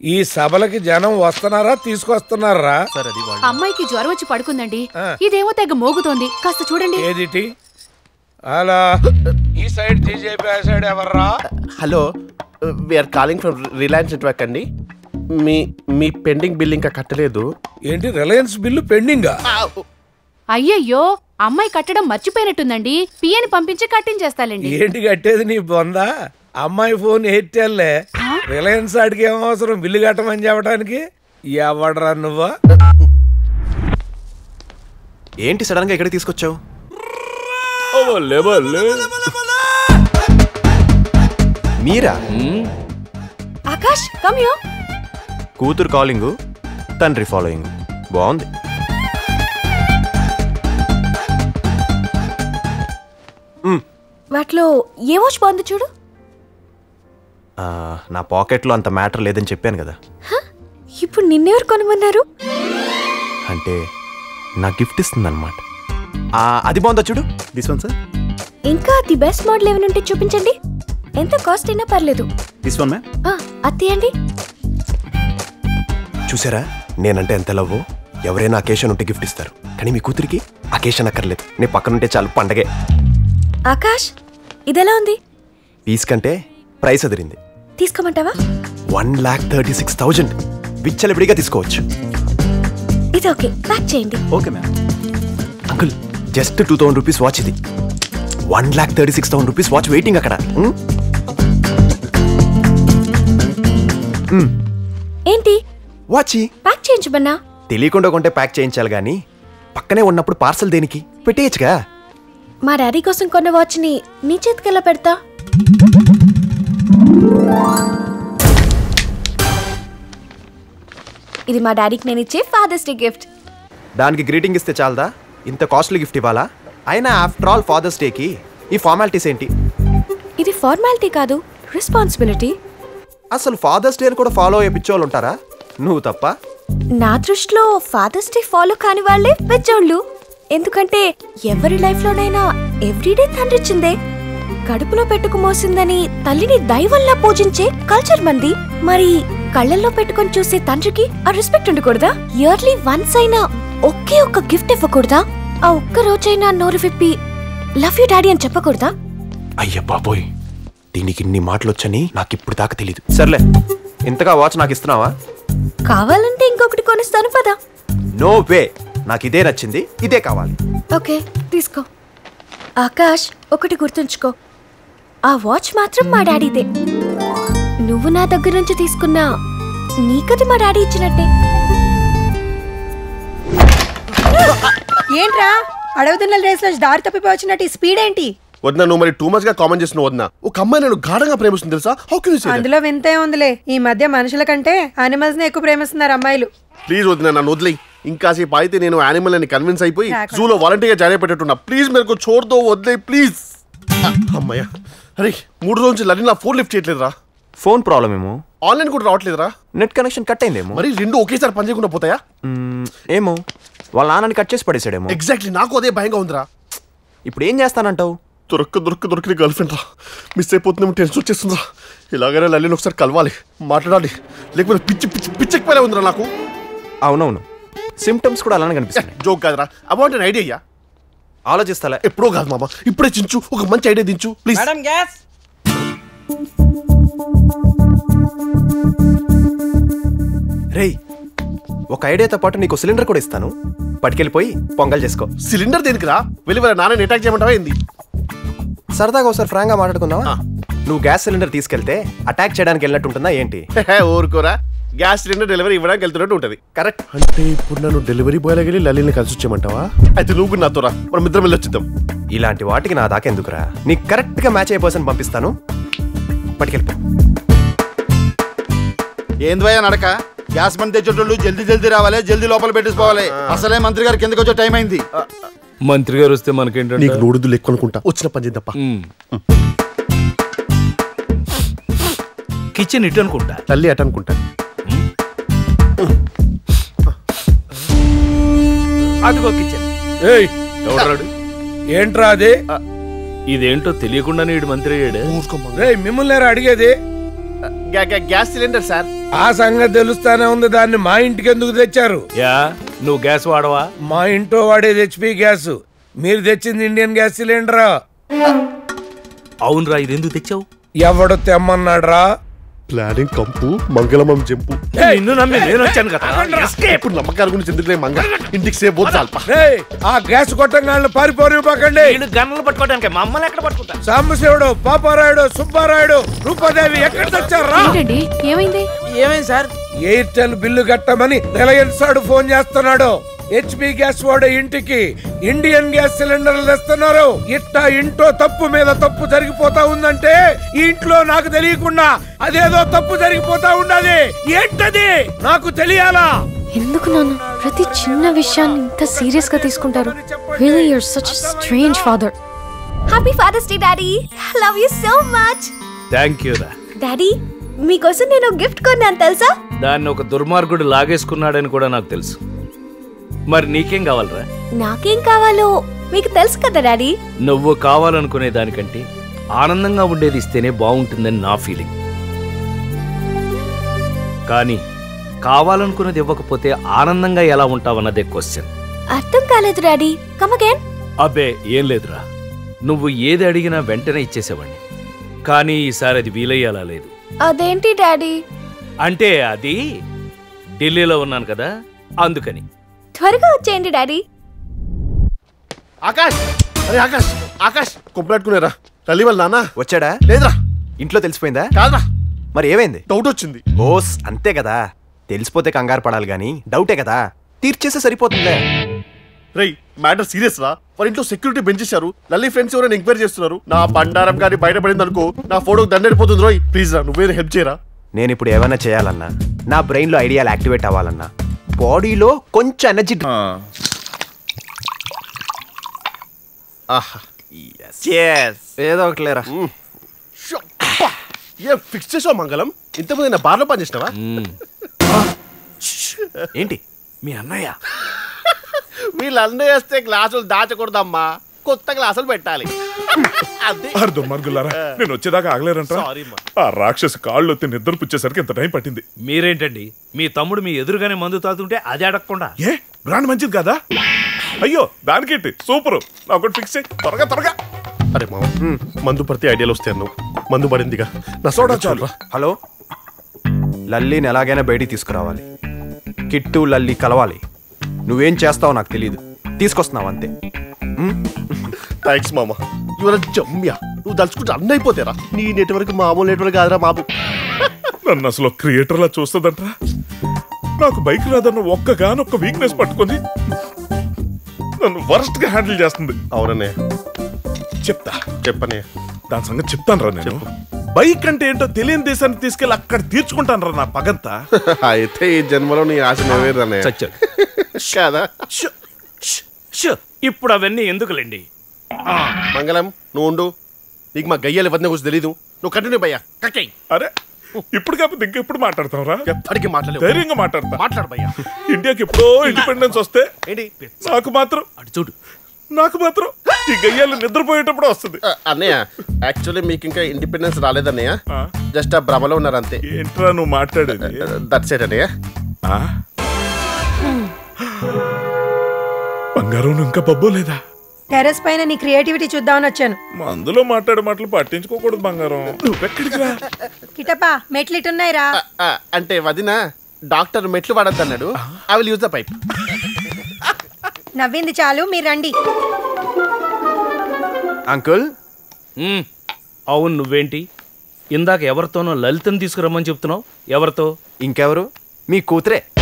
ఈ సభలకి జనం వస్తున్నారా తీసుకొస్తున్నారా సార్ అది వాళ్ళు అమ్మాయికి జ్వరం వచ్చి పడుకుందండి ఆ. ఇదేమో తెగ మోగుతోంది కాస్త చూడండి ఏదిటి అలా ఈ సైడ్ తీసేపి ఆ సైడ్ ఎవర్రా hello we are calling from Reliance network అండి మీ మీ పెండింగ్ బిల్ ఇంకా కట్టలేదు ఏంటి రిలయన్స్ బిల్లు పెండింగా అయ్యయ్యో అమ్మాయి కట్టడం మర్చిపోయినట్టుందండి పియని పంపించి కట్టించేస్తాలండి ఏంటి కట్టేది నీ బొందా అమ్మాయి ఫోన్ ఎయిర్టెల్లే రిలయన్స్ ఆడికి ఏం అవసరం బిల్లు కట్టమని చెప్పడానికి ఎవడరా నువ్వా ఏంటి సడన్ గా ఎక్కడికి తీసుకొచ్చావు మీరా ఆకాష్ కమ్ యో కూతురు కాలింగ్ తండ్రి ఫాలోయింగ్ బాగుంది వాటిలో ఏ వాచ్ బాగుంది చూడు ఆ, నా పాకెట్లో అంత మ్యాటర్ లేదని చెప్పాను కదా ఇప్పుడు నిన్నెవరు కొనమన్నారు అంటే నా గిఫ్ట్ ఇస్తుంది అనమాట అది బాగుందా చూడు దిస్ వన్ సార్ ఇంకా ది బెస్ట్ మోడల్ ఏమైనా ఉంటే చూపించండి ఎంత కాస్ట్ అయినా పర్లేదు దిస్ వన్ మ్యామ్ ఆ, అది తీయండి చూసారా నేనంటే ఎంత లవ్ ఎవరైనా అకేషన్ ఉంటే గిఫ్ట్ ఇస్తారు కానీ మీ కూతురికి అకేషన్ అక్కర్లేదు నేను పక్కనుంటే చాలు పండగే ఆకాష్ ఇదెలా ఉంది పీస్ కంటే ప్రైస్ అదిరింది తీసుకోమంటావా one lakh thirty six thousand విచ్చలవిడిగా తీసుకోవచ్చు ఇది ఓకే ప్యాక్ చేయండి okay ma'am uncle just two thousand rupees watch ఇది one lakh thirty six thousand rupees watch waiting అక్కడ మ్? ఏంటి వాచి ప్యాక్ చేయించమన్నా తెలియకుండా కొంటే ప్యాక్ చేయించాలి కానీ పక్కనే ఉన్నప్పుడు పార్సల్ దేనికి పెట్టేయచ్చుగా మా డాడీ కోసం కొన్న వాచ్ని నీ చేతికి ఎలా పెడతా ఇది మా డాడీకి నేను ఇచ్చే ఫాదర్స్ డే గిఫ్ట్ దానికి గ్రీటింగ్ ఇస్తే చాలదా ఇంత కాస్ట్లీ గిఫ్ట్ ఇవ్వాలా అయినా ఆఫ్టర్ ఆల్ ఫాదర్స్ డేకి ఈ ఫార్మాలిటీస్ ఏంటి ఇది ఫార్మాలిటీ కాదు రెస్పాన్సిబిలిటీ అసలు ఫాదర్స్ డే కూడా ఫాలో అయ్యే పిచ్చోళ్ళు ఉంటారా నువ్వు తప్ప నా దృష్టిలో ఫాదర్స్ డే ఫాలో కాని వాళ్ళే పెద్దోళ్ళు ఎందుకంటే ఎవరి లైఫ్ లోనైనా ఎవ్రీడే తండ్రి చిందే కడుపులో పెట్టుకు మోసిందని తల్లిని దైవంలా పూజించే కల్చర్ మంది మరి కళ్ళల్లో పెట్టుకొని చూసే తండ్రికి ఆ రెస్పెక్ట్ ఉండకూడదా ఇయర్లీ వన్స్ అయినా ఒకే ఒక్క గిఫ్ట్ ఇవ్వకూడదా ఆ ఒక్క రోజైనా నోరు విప్పి లవ్ యూ డాడీ అని చెప్పకూడదా అయ్య బాబోయ్ దీనికి ఇన్ని మాటలు వచ్చని నాకు ఇప్పుడు దాకా తెలియదు సర్లే ఇంతగా వాచ్ నాకు ఇస్తున్నావా కావాలంటే ఇంకొకటి కొనిస్తాను పదా నో వే నాకు ఇదే నచ్చింది ఇదే కావాలి ఓకే తీసుకో ఆకాష్ ఒకటి గుర్తుంచుకో ఆ వాచ్ మాత్రం మా డాడీదే నువ్వు నా దగ్గర నుంచి తీసుకున్నా నీకది మా డాడీ ఇచ్చినట్టే ఏంట్రా అడవుతున్న రేస్ లో దారి తప్పిపోయి వచ్చినట్టు ఈ స్పీడ్ ఏంటి వదిన నువ్వు మరి టూ మచ్ గా కామెంట్ చేసిన వదిన ఒక అమ్మాయి నేను గాఢంగా ప్రేమిస్తుంది తెలుసా హౌ కెన్ యూ అందులో వింతే ఉందిలే ఈ మధ్య మనుషుల కంటే అనిమల్స్ ని ఎక్కువ ప్రేమిస్తున్నారు అమ్మాయిలు ప్లీజ్ వదిన నన్ను వదిలేయి ఇంకాసేపు అయితే నేను యానిమల్ అని కన్విన్స్ అయిపోయి లేకుండా. జూలో వాలంటీర్గా జాయిన్ అయిపెట్టున్నా ప్లీజ్ మేరకు చోర్తో వదిలే ప్లీజ్ అమ్మయ్య అరే మూడు రోజు నుంచి లలిన్ నా ఫోన్ లిఫ్ట్ చేయట్లేదురా ఫోన్ ప్రాబ్లం ఏమో ఆన్లైన్ కూడా రావట్లేదురా నెట్ కనెక్షన్ కట్ అయిందేమో మరి రెండు ఒకేసారి పని చేయకుండా పోతాయా మ్మ్, ఏమో వాళ్ళ నాన్నని కట్ చేసి పడేసాడేమో ఎగ్జాక్ట్లీ నాకు అదే భయంగా ఉందిరా ఇప్పుడు ఏం చేస్తానంటావు దొరక్క దొరక్క దొరికిన గర్ల్ ఫ్రెండ్ రా మిస్ అయిపోతుందేమో టెన్షన్ వచ్చేస్తుందిరా ఇలాగైనా లలిని ఒకసారి కలవాలి మాట్లాడాలి లేకపోతే పిచ్చి పిచ్చి పిచ్చెక్కిపోలే ఉందిరా నాకు అవునవును సిమ్టమ్స్ కూడా అలానే కనిపిస్తున్నాయి జోక్ కాదురా అబౌట్ అన్ ఐడియా ఆలోచిస్తాలే ఎప్పుడో కాదు మామ ఇప్పుడే చించు ఒక మంచి ఐడియా దించు ప్లీజ్ మేడం గ్యాస్ రేయ్ ఒక ఐడియాతో పాటు నీకు సిలిండర్ కూడా ఇస్తాను పట్టుకెళ్ళిపోయి పొంగల్ చేసుకో సిలిండర్ దేనికిరా వెళ్ళి వాళ్ళ నాన్న అటాక్ చేయమంటావా ఏంది సరదాగా ఒకసారి ఫ్రాంక్ గా మాట్లాడుకుందామా ఆ. నువ్వు గ్యాస్ సిలిండర్ తీసుకెళ్తే అటాక్ చేయడానికి వెళ్ళినట్టు ఉంటుందా ఏంటి హే, ఊరుకోరా గ్యాస్ సిలిండర్ డెలివరీ ఇవ్వడానికి వెళ్తున్నట్టు ఉంటది కరెక్ట్ అంటే ఇప్పుడు నన్ను డెలివరీ బాయ్ వెళ్ళి లలిని కలిసి వచ్చేయమంటావా అయితే నువ్వు కూడా నాతో రా మనం ఇద్దరం వెళ్ళి వచ్చేద్దాం ఇలాంటి వాటికి నా దాకా ఎందుకురా నీకు కరెక్ట్ గా మ్యాచ్ అయ్యే పర్సన్ పంపిస్తాను పట్టుకెళ్ళిపో ఏంది భయ నడక గ్యాస్ బండ్ తెచ్చేటోళ్ళు జల్దీ జల్దీ రావాలి జల్దీ లోపల పెట్టేసుకోవాలి అసలే మంత్రి గారు కిందకి వచ్చే టైం అయింది మంత్రి గారు వస్తే మనకేంటంటే నీకు నోడుదులు ఎక్కువ అనుకుంటా వచ్చిన పని చేద్దాం కిచెన్ ఇటు అనుకుంటా తల్లి అట అనుకుంటా అదిగో కిచెన్ ఏయ్ ఎవరాడు ఏంట్రా అది ఇదేంటో తెలియకుండానే ఇడు మంత్రి అయ్యాడు ఊరుకోమ్మా. రేయ్ మిమ్మల్ని లేరా అడిగేది గ్యా- గ్యా- గ్యాస్ సిలిండర్ సార్ ఆ సంగతి తెలుస్తానే ఉంది దాన్ని మా ఇంటికి ఎందుకు తెచ్చారు యా నువ్వు గ్యాస్ వాడవా మా ఇంట్లో వాడేది హెచ్పి గ్యాస్ మీరు తెచ్చింది ఇండియన్ గ్యాస్ సిలిండరా అవునరా ఇది ఎందుకు తెచ్చావు ఎవడు తెమ్మన్నాడ్రా ప్లానింగ్ కంపు మంగళమం జంపు నిన్ను నమ్మి నేను వచ్చాను కదా ఇప్పుడు నమ్మకాల గురించి ఎందుకులే మంగ ఇంటికి సేపు పోతే చాలు. రేయ్, ఆ గ్యాస్ కొట్టంగాళ్ళని పారిపోనివ్వకండి వీళ్ళు గన్నులు పట్టుకోవడానికి మమ్మల్ని ఎక్కడ పట్టుకుంటా సాంబశివుడు పాపారాయుడు సుబ్బారాయుడు రూపాదేవి ఎక్కడ తెచ్చారా ఏంటండి ఏమైంది ఏమైంది సార్ ఎయిర్టెల్ బిల్లు కట్టమని రిలయన్స్ వాడు ఫోన్ చేస్తున్నాడు హెచ్పి గ్యాస్ వాడు ఇంటికి ఇండియన్ గ్యాస్ సిలిండర్లు తెస్తున్నారు ఇట్టా ఇంట్లో తప్పు మీద తప్పు జరిగిపోతా ఉందంటే ఈ ఇంట్లో నాకు తెలియకుండా అదేదో తప్పు జరిగిపోతా ఉండాలి ఏంటది నాకు తెలియాలా ఎందుకు నాన్న ప్రతి చిన్న విషయాన్ని ఇంత సీరియస్ గా తీసుకుంటారు really you're such strange father happy Father's Day daddy love you so much thank you రా డాడీ మీకోసం నేను గిఫ్ట్ కొన్నాను తెలుసా దాన్ని ఒక దుర్మార్గుడు లాగేసుకున్నాడని కూడా నాకు తెలుసు మరి నీకేం కావాలరా నాకేం కావాలో మీకు తెలుసు కదా డాడీ నువ్వు కావాలనుకునే దానికంటే ఆనందంగా ఉండేది ఇస్తేనే బాగుంటుందని నా ఫీలింగ్ కానీ కావాలనుకున్నది ఇవ్వకపోతే ఆనందంగా ఎలా ఉంటావన్నదే క్వశ్చన్ అర్థం కాలేదు డాడీ కమ్ అగైన్ అబ్బే ఏం లేదురా నువ్వు ఏది అడిగినా వెంటనే ఇచ్చేసేవాడిని కానీ ఈసారి అది వీలయ్యేలా లేదు అదేంటి డాడీ అంటే అది ఢిల్లీలో ఉన్నాను కదా అందుకని త్వరగా వచ్చేయండి డాడీ ఆకాష్ అరే ఆకాష్ ఆకాష్ కొబ్బలాట్టుకునేరా తల్లి వాళ్ళ నాన్న వచ్చాడా లేదురా ఇంట్లో తెలిసిపోయిందా కాదురా మరి ఏమైంది డౌట్ వచ్చింది ఓస్ అంతే కదా తెలిసిపోతే కంగారు పడాలి గాని డౌటే కదా తీర్చేస్తే సరిపోతుందే రేయ్ మ్యాటర్ సీరియస్ రా వాళ్ళ ఇంట్లో సెక్యూరిటీ పెంచేశారు లల్లి ఫ్రెండ్స్ ఎవరైనా ఎంక్వైరీ చేస్తున్నారు నా బండారం గారి బయటపడింది అనుకో నా ఫోటోకి దండడిపోతుంది రోయ్ ప్లీజ్ రా నువ్వే హెల్ప్ చేయరా నేను ఇప్పుడు ఏమైనా చేయాలన్నా నా బ్రెయిన్లో ఐడియాలు యాక్టివేట్ అవ్వాలన్నా బాడీలో కొంచెం ఎనర్జీ ఆహా ఏదో ఒకటి లేరా షో, అబ్బా! ఏ ఫిక్స్ చేసావు మంగళం ఇంతకుముందు నా బార్లో పనిచేసినావా ఏంటి మీ అన్నయ్య వీళ్ళందరూ వేస్తే గ్లాసులు దాచకూడదమ్మా కొత్త గ్లాసులు పెట్టాలి అదే ఆరు దుర్మార్గులారా నేను వచ్చేదాకా ఆగలేరంట సారీ మా ఆ రాక్షసి కాళ్ళు ఎత్తి నిద్ర పుచ్చేసరికి ఇంత టైం పట్టింది మీరేంటండి మీ తమ్ముడు మీ ఎదురుగానే మందు తాగుతుంటే అది అడగకుండా ఏ బ్రాండ్ మంచిది కదా అయ్యో దానికేంటి సూపర్ నాకు ఒకటి ఫిక్స్ అయ్యి త్వరగా త్వరగా అరే మామ మందు పడితే ఐడియాలు వస్తాయి నువ్వు మందు పడిందిగా నా సోడా చాలు హలో లల్లీని ఎలాగైనా బయటికి తీసుకురావాలి కిట్టు లల్లి కలవాలి నువ్వేం చేస్తావో నాకు తెలియదు తీసుకొస్తున్నావు అంతే థ్యాంక్స్ మామ యువర్ జమ్యా నువ్వు దలుచుకుంటే అన్నీ అయిపోతారా నీ నెట్వర్క్ మామూలు నెట్వర్క్ కాదురా బాబు నన్ను అసలు క్రియేటర్ లా చూస్తుందంట్రా నాకు బైక్ రాదన్న ఒక్కగానొక్క వీక్నెస్ పట్టుకొని నన్ను వరస్ట్ గా హ్యాండిల్ చేస్తుంది అవుననే చెప్తా చెప్పనే దాని సంగతి చెప్తాను రా నేను బైక్ అంటే ఏంటో తెలియని దేశానికి తీసుకెళ్ళి అక్కడ తీర్చుకుంటాను రా నా పగంతా అయితే ఈ జన్మలో నీ ఆశ నెరవేరనే చచ్చాడు కాదా షో, షో, షో. ఇప్పుడు అవన్నీ ఎందుకులేండి మంగళం నువ్వు ఉండు నీకు మా గయ్యాలి వద్ద గురించి తెలీదు నువ్వు కంటిన్యూ భయ్యా కక్కేయ్ అరే ఇప్పుడు కాకపోతే ఇంకెప్పుడు మాట్లాడతాం రా ఎప్పటికీ మాట్లాడలేవు ధైర్యంగా మాట్లాడతా మాట్లాడు భయ్యా ఇండియాకి ఎప్పుడో ఇండిపెండెన్స్ వస్తే ఏంటి నాకు మాత్రం అటు చూడు నాకు మాత్రం ఈ గయ్యాలు నిద్రపోయేటప్పుడు వస్తుంది ఆ, అన్నయ్య యాక్చువల్లీ మీకు ఇంకా ఇండిపెండెన్స్ రాలేదన్నయ్య ఆ. జస్ట్ ఆ భ్రమలో ఉన్నారు అంతే ఏంట్రా నువ్వు మాట్లాడేది దట్స్ ఎట్ అన్నయ్య ఆ? బంగారం నువ్వు ఇంకా బబ్బో లేదా టెర్రస్ పైన నీ క్రియేటివిటీ చూద్దామని వచ్చాను మందులో మాట్లాడే మాటలు పట్టించుకోకూడదు బంగారం నువ్వెక్కడికి రా కిటపా మెట్లు ఇటున్నాయిరా ఆ, ఆ, అంటే వదిన డాక్టర్ మెట్లు పడద్దు అన్నాడు I will use the pipe నవ్వింది చాలు మీరు రండి అంకుల్ ఉమ్, అవును నువ్వేంటి ఇందాక ఎవరితోనో లలితను తీసుకురమ్మని చెప్తున్నావు ఎవరితో ఇంకెవరు మీ కూతురే